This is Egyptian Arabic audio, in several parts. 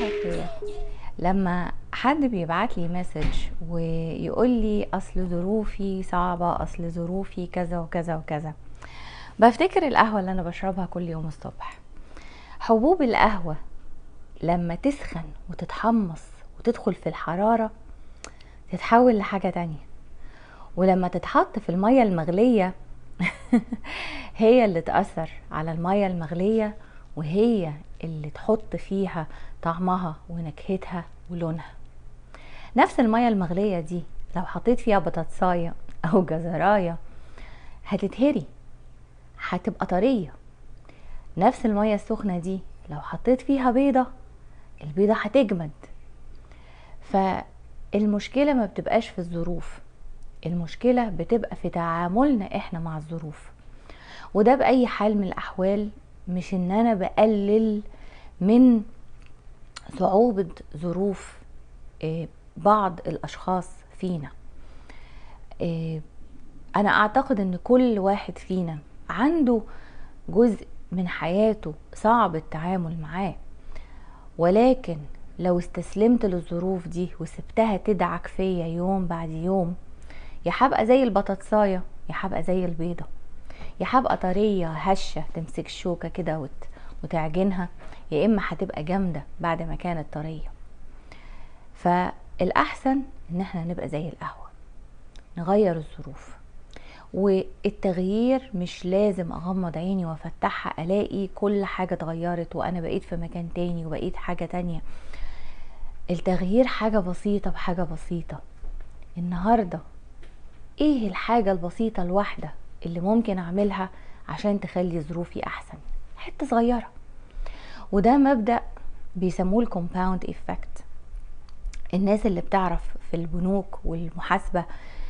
الخير لما حد بيبعت لي مسج ويقول لي اصل ظروفي صعبة اصل ظروفي كذا وكذا وكذا بفتكر القهوة اللي انا بشربها كل يوم الصبح حبوب القهوة لما تسخن وتتحمص وتدخل في الحرارة تتحول لحاجة تانية ولما تتحط في المية المغلية هي اللي تأثر على المية المغلية وهي اللي تحط فيها طعمها ونكهتها ولونها نفس المية المغلية دي لو حطيت فيها بطاطساية أو جزراية هتتهري هتبقى طرية نفس المية السخنة دي لو حطيت فيها بيضة البيضة هتجمد فالمشكلة ما بتبقاش في الظروف المشكلة بتبقى في تعاملنا احنا مع الظروف وده بأي حال من الأحوال مش ان انا بقلل من صعوبة ظروف بعض الاشخاص فينا انا اعتقد ان كل واحد فينا عنده جزء من حياته صعب التعامل معاه ولكن لو استسلمت للظروف دي وسبتها تدعك فيا يوم بعد يوم يا هبقى زي البطاطسايه يا هبقى زي البيضه يا هبقى طريه هشه تمسك الشوكه كده وت... وتعجنها يا اما هتبقى جامده بعد ما كانت طريه فالاحسن ان احنا نبقى زي القهوه نغير الظروف والتغيير مش لازم اغمض عيني وافتحها الاقي كل حاجه اتغيرت وانا بقيت في مكان تاني وبقيت حاجه تانية التغيير حاجه بسيطه بحاجه بسيطه النهارده ايه الحاجه البسيطه الواحده اللي ممكن اعملها عشان تخلي ظروفي احسن حته صغيره وده مبدا بيسموه الكومباوند ايفكت الناس اللي بتعرف في البنوك والمحاسبه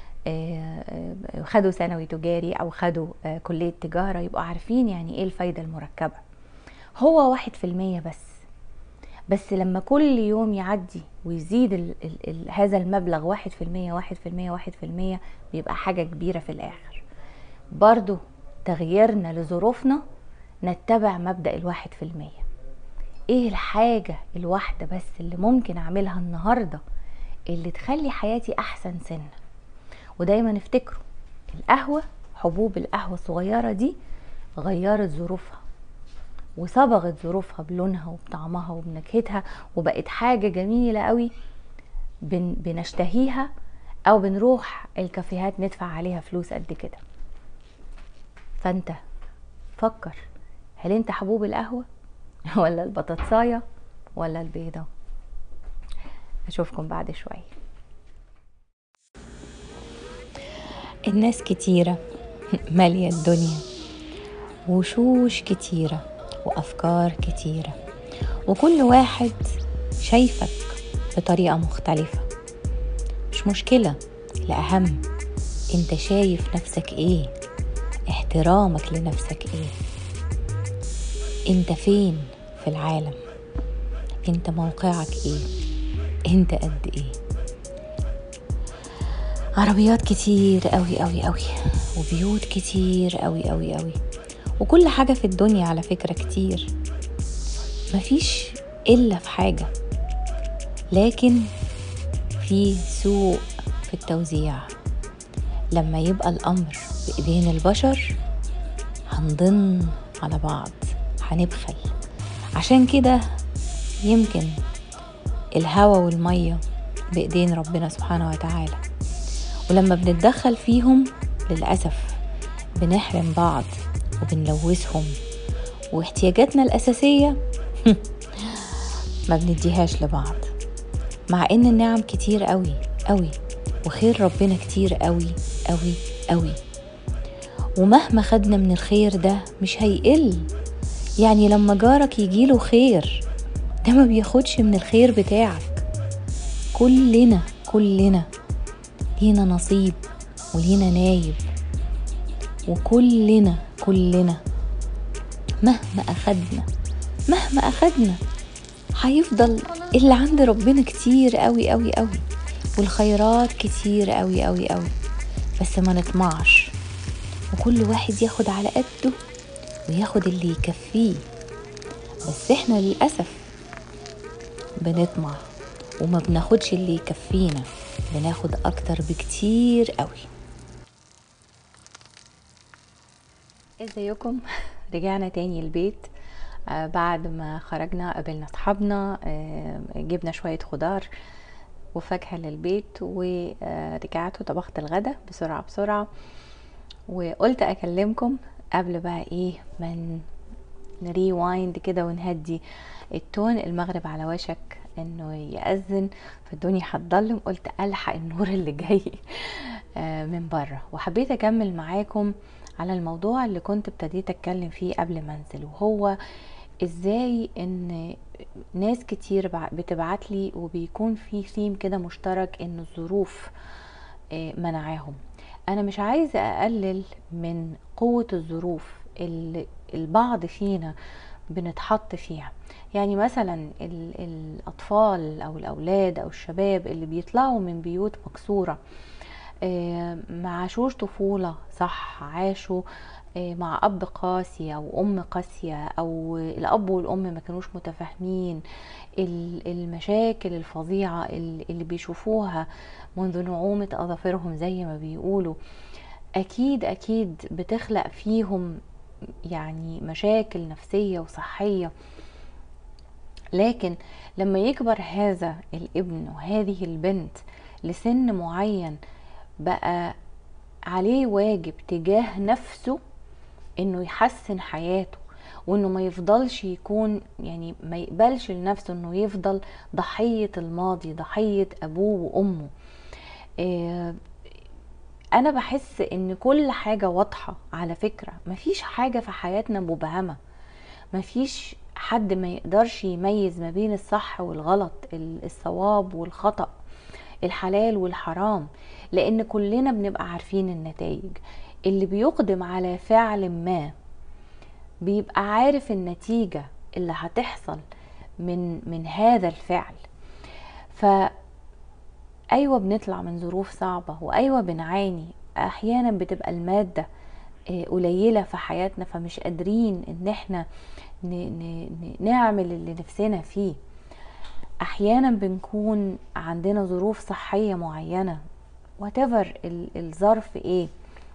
خدوا ثانوي تجاري او خدوا كليه تجاره يبقوا عارفين يعني ايه الفايده المركبه هو واحد في المية بس بس لما كل يوم يعدي ويزيد ال ال ال هذا المبلغ واحد في المية واحد في المية واحد في المية بيبقى حاجة كبيرة في الآخر برضو تغييرنا لظروفنا نتبع مبدأ الواحد في المية ايه الحاجة الواحدة بس اللي ممكن اعملها النهاردة اللي تخلي حياتي احسن سنة ودايما افتكروا القهوة حبوب القهوة الصغيرة دي غيرت ظروفها وصبغت ظروفها بلونها وبطعمها وبنكهتها وبقت حاجة جميلة قوي بن بنشتهيها او بنروح الكافيهات ندفع عليها فلوس قد كده فانت فكر هل انت حبوب القهوة ولا البطاطساية ولا البيضة اشوفكم بعد شوية الناس كتيرة مالية الدنيا وشوش كتيرة وأفكار كتيرة وكل واحد شايفك بطريقة مختلفة مش مشكلة الأهم انت شايف نفسك ايه احترامك لنفسك ايه انت فين في العالم انت موقعك ايه انت قد ايه عربيات كتير قوي قوي قوي وبيوت كتير قوي قوي قوي وكل حاجة في الدنيا على فكرة كتير مفيش إلا في حاجة لكن في سوء في التوزيع لما يبقى الأمر بإيدين البشر هنضن على بعض هنبخل عشان كده يمكن الهوا والمية بإيدين ربنا سبحانه وتعالى ولما بنتدخل فيهم للأسف بنحرم بعض وبنلوثهم واحتياجاتنا الأساسية ما بنديهاش لبعض مع ان النعم كتير قوي قوي وخير ربنا كتير قوي قوي قوي ومهما خدنا من الخير ده مش هيقل يعني لما جارك يجيله خير ده ما بياخدش من الخير بتاعك كلنا كلنا لينا نصيب ولينا نايب وكلنا كلنا مهما أخدنا مهما أخدنا هيفضل اللي عند ربنا كتير قوي قوي قوي والخيرات كتير قوي قوي قوي بس ما نطمعش وكل واحد ياخد على قده وياخد اللي يكفيه بس احنا للأسف بنطمع وما بناخدش اللي يكفينا بناخد اكتر بكتير قوي ازيكم رجعنا تاني البيت آه بعد ما خرجنا قابلنا اصحابنا آه جبنا شوية خضار وفاكهة للبيت ورجعت وطبخت الغدا بسرعة بسرعة وقلت اكلمكم قبل بقى ايه من نريوايند كده ونهدي التون المغرب على وشك انه يأذن فالدنيا هتضلم قلت الحق النور اللي جاي من بره وحبيت اكمل معاكم على الموضوع اللي كنت ابتديت اتكلم فيه قبل ما انزل وهو ازاي ان ناس كتير بتبعت لي وبيكون في ثيم كده مشترك ان الظروف منعاهم انا مش عايزه اقلل من قوه الظروف اللي البعض فينا بنتحط فيها يعني مثلا الاطفال او الاولاد او الشباب اللي بيطلعوا من بيوت مكسوره ما عاشوش طفوله صح عاشوا مع اب قاسي او ام قاسيه او الاب والام ما كانوش متفاهمين المشاكل الفظيعه اللي بيشوفوها منذ نعومه اظافرهم زي ما بيقولوا اكيد اكيد بتخلق فيهم يعني مشاكل نفسيه وصحيه لكن لما يكبر هذا الابن وهذه البنت لسن معين بقى عليه واجب تجاه نفسه انه يحسن حياته وانه ما يفضلش يكون يعني ما يقبلش لنفسه انه يفضل ضحية الماضي ضحية ابوه وامه إيه انا بحس ان كل حاجة واضحة على فكرة مفيش حاجة في حياتنا مبهمة مفيش حد ما يقدرش يميز ما بين الصح والغلط الصواب والخطأ الحلال والحرام لان كلنا بنبقى عارفين النتائج اللي بيقدم على فعل ما بيبقى عارف النتيجة اللي هتحصل من من هذا الفعل ف ايوه بنطلع من ظروف صعبة وايوه بنعاني احيانا بتبقى المادة قليلة في حياتنا فمش قادرين ان احنا نعمل اللي نفسنا فيه احيانا بنكون عندنا ظروف صحية معينة whatever الظرف ايه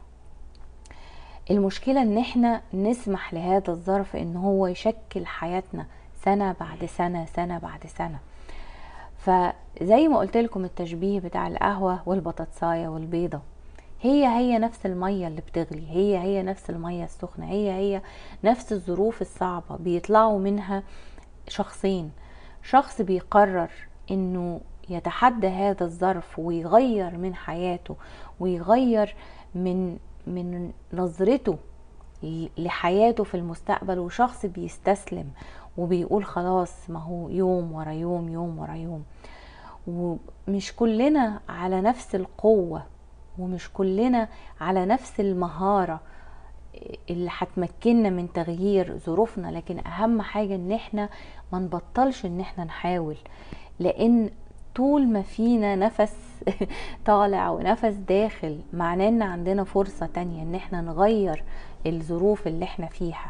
المشكلة ان احنا نسمح لهذا الظرف ان هو يشكل حياتنا سنة بعد سنة سنة بعد سنة فزي ما قلت لكم التشبيه بتاع القهوة والبطاطساية والبيضة هي هي نفس المية اللي بتغلي هي هي نفس المية السخنة هي هي نفس الظروف الصعبة بيطلعوا منها شخصين شخص بيقرر انه يتحدى هذا الظرف ويغير من حياته ويغير من من نظرته لحياته في المستقبل وشخص بيستسلم وبيقول خلاص ما هو يوم ورا يوم يوم ورا يوم ومش كلنا على نفس القوة ومش كلنا على نفس المهارة اللي هتمكننا من تغيير ظروفنا لكن اهم حاجة ان احنا ما نبطلش ان احنا نحاول لان طول ما فينا نفس طالع ونفس داخل معناه ان عندنا فرصة تانية ان احنا نغير الظروف اللي احنا فيها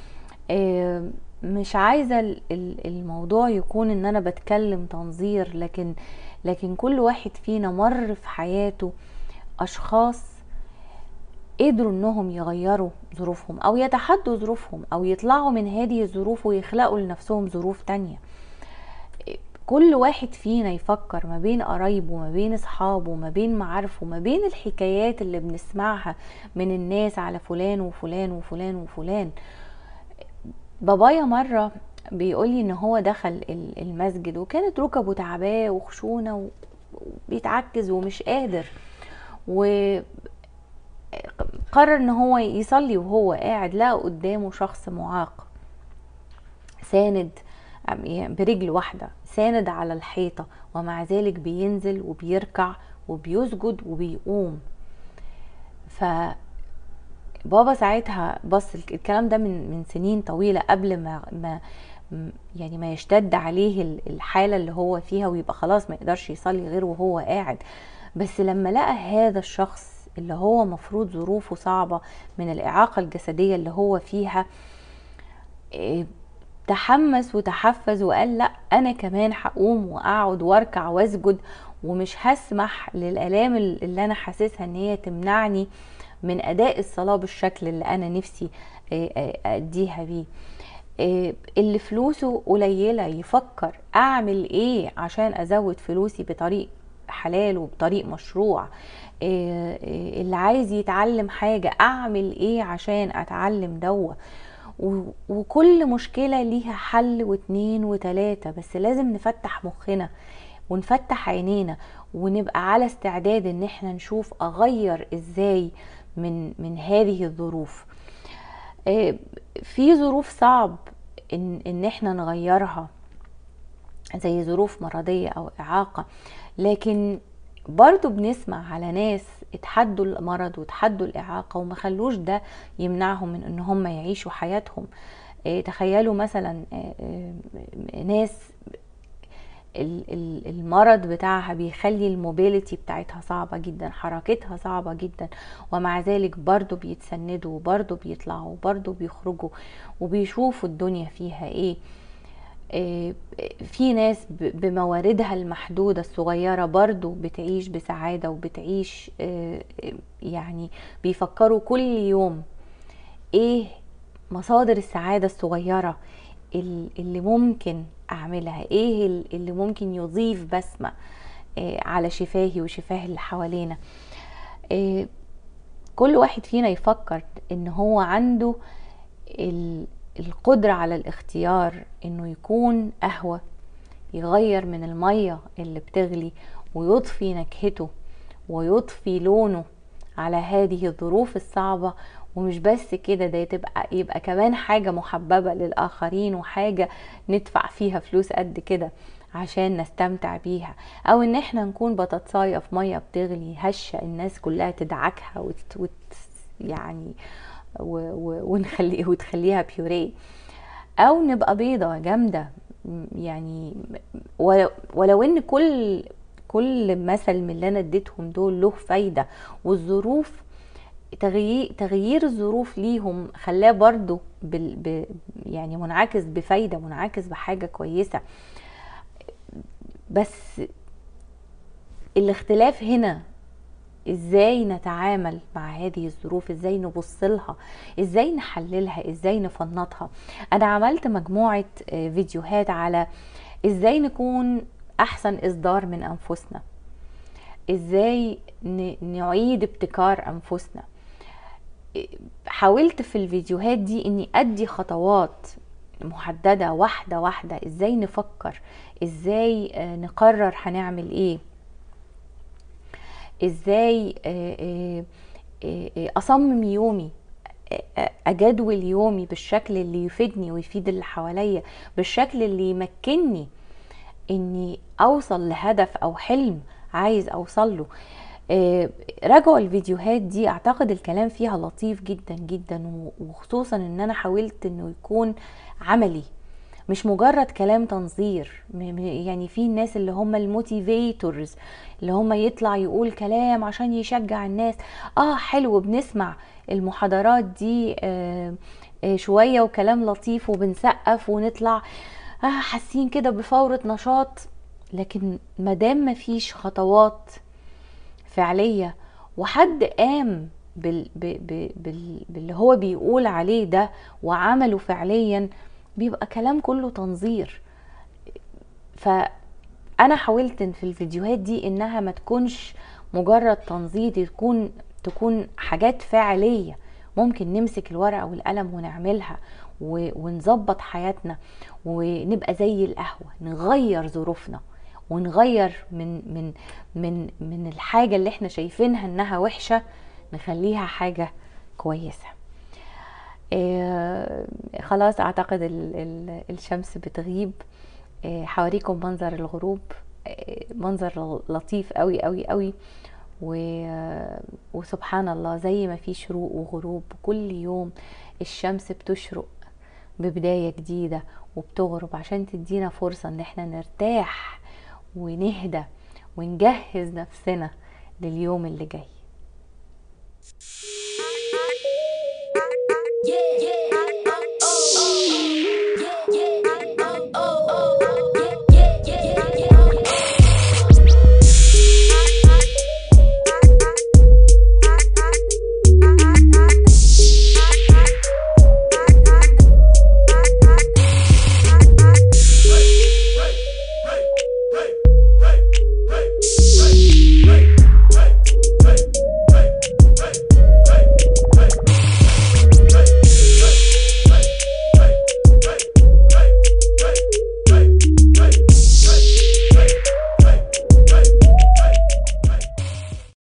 مش عايزة الموضوع يكون ان انا بتكلم تنظير لكن لكن كل واحد فينا مر في حياته اشخاص قدروا انهم يغيروا ظروفهم او يتحدوا ظروفهم او يطلعوا من هذه الظروف ويخلقوا لنفسهم ظروف تانية كل واحد فينا يفكر ما بين قرايبه ما بين اصحابه ما بين معارفه ما بين الحكايات اللي بنسمعها من الناس على فلان وفلان وفلان وفلان بابايا مرة بيقولي ان هو دخل المسجد وكانت ركبه تعباه وخشونة وبيتعكز ومش قادر وقرر ان هو يصلي وهو قاعد لقى قدامه شخص معاق ساند برجل واحدة ساند على الحيطة ومع ذلك بينزل وبيركع وبيسجد وبيقوم ف بابا ساعتها بص الكلام ده من من سنين طويله قبل ما ما يعني ما يشتد عليه الحاله اللي هو فيها ويبقى خلاص ما يقدرش يصلي غير وهو قاعد بس لما لقى هذا الشخص اللي هو مفروض ظروفه صعبه من الاعاقه الجسديه اللي هو فيها تحمس وتحفز وقال لا انا كمان هقوم واقعد واركع واسجد ومش هسمح للالام اللي انا حاسسها ان هي تمنعني من اداء الصلاه بالشكل اللي انا نفسي اديها بيه اللي فلوسه قليله يفكر اعمل ايه عشان ازود فلوسي بطريق حلال وبطريق مشروع اللي عايز يتعلم حاجه اعمل ايه عشان اتعلم دوه وكل مشكلة ليها حل واتنين وتلاتة بس لازم نفتح مخنا ونفتح عينينا ونبقى على استعداد ان احنا نشوف اغير ازاي من من هذه الظروف في ظروف صعب ان ان احنا نغيرها زي ظروف مرضية او اعاقة لكن برضو بنسمع على ناس اتحدوا المرض وتحدوا الإعاقة وما خلوش ده يمنعهم من ان هم يعيشوا حياتهم اه تخيلوا مثلا اه اه ناس المرض بتاعها بيخلي الموبيليتي بتاعتها صعبة جدا حركتها صعبة جدا ومع ذلك برضو بيتسندوا وبرضو بيطلعوا وبرضو بيخرجوا وبيشوفوا الدنيا فيها ايه في ناس بمواردها المحدودة الصغيرة برضو بتعيش بسعادة وبتعيش يعني بيفكروا كل يوم ايه مصادر السعادة الصغيرة اللي ممكن اعملها ايه اللي ممكن يضيف بسمة على شفاهي وشفاه اللي حوالينا كل واحد فينا يفكر ان هو عنده القدرة على الاختيار انه يكون قهوة يغير من المية اللي بتغلي ويضفي نكهته ويضفي لونه على هذه الظروف الصعبة ومش بس كده ده تبقى يبقى كمان حاجة محببة للآخرين وحاجة ندفع فيها فلوس قد كده عشان نستمتع بيها او ان احنا نكون بتتصاية في مية بتغلي هشة الناس كلها تدعكها وت... وت... يعني ونخلي وتخليها بيوريه او نبقى بيضة جامدة يعني ولو ان كل كل مثل من اللي انا اديتهم دول له فايدة والظروف تغيير تغيير الظروف ليهم خلاه برضو بال ب يعني منعكس بفايدة منعكس بحاجة كويسة بس الاختلاف هنا ازاي نتعامل مع هذه الظروف ازاي نبص لها ازاي نحللها ازاي نفنطها انا عملت مجموعة فيديوهات على ازاي نكون احسن اصدار من انفسنا ازاي نعيد ابتكار انفسنا حاولت في الفيديوهات دي اني ادي خطوات محددة واحدة واحدة ازاي نفكر ازاي نقرر هنعمل ايه ازاي اصمم يومي اجدول يومي بالشكل اللي يفيدني ويفيد اللي حواليا بالشكل اللي يمكنني اني اوصل لهدف او حلم عايز اوصل له راجعوا الفيديوهات دي اعتقد الكلام فيها لطيف جدا جدا وخصوصا ان انا حاولت انه يكون عملي مش مجرد كلام تنظير يعني في الناس اللي هم الموتيفيتورز اللي هم يطلع يقول كلام عشان يشجع الناس اه حلو بنسمع المحاضرات دي آه آه شوية وكلام لطيف وبنسقف ونطلع آه حاسين كده بفورة نشاط لكن مادام مفيش خطوات فعلية وحد قام بال بال بال باللي هو بيقول عليه ده وعمله فعليا بيبقى كلام كله تنظير فانا حاولت في الفيديوهات دي انها ما تكونش مجرد تنظير تكون تكون حاجات فعليه ممكن نمسك الورقه والقلم ونعملها ونظبط حياتنا ونبقى زي القهوه نغير ظروفنا ونغير من من من من الحاجه اللي احنا شايفينها انها وحشه نخليها حاجه كويسه آه خلاص اعتقد ال ال الشمس بتغيب آه حوريكم منظر الغروب آه منظر لطيف قوي قوي قوي وسبحان الله زي ما في شروق وغروب كل يوم الشمس بتشرق ببداية جديدة وبتغرب عشان تدينا فرصة ان احنا نرتاح ونهدى ونجهز نفسنا لليوم اللي جاي